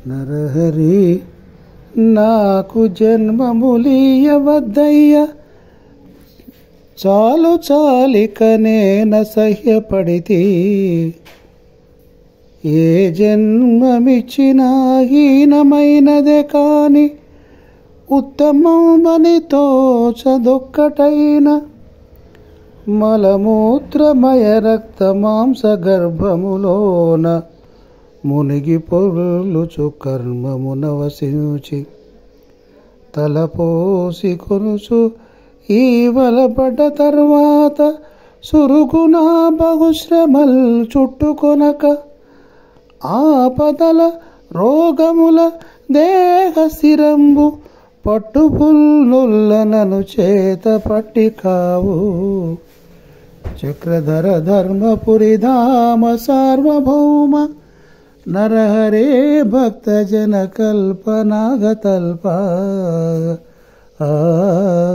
నరహరి నాకు జన్మములీయవద్దయ్య చాలు చాలిక నేన సహ్యపడితి ఏ జన్మమిచ్చినా హీనమైనదే కాని ఉత్తమమని తోచదొక్కటైన మలమూత్రమయ రక్త మాంస గర్భములోన మునిగి పొర్లుచు కర్మమునవసించి తలపోసి కొనుచు ఈ వలపడ్డ తర్వాత సురుగున బహుశ్రమల్ చుట్టుకొనక ఆపదల రోగముల దేహ స్థిరంబు పట్టుపుల్నుల్లనను చేత పట్టి కావు చక్రధర ధర్మపురి ధామ సార్వభౌమ నరహరే భక్తజన కల్పనాగతల్ప ఆ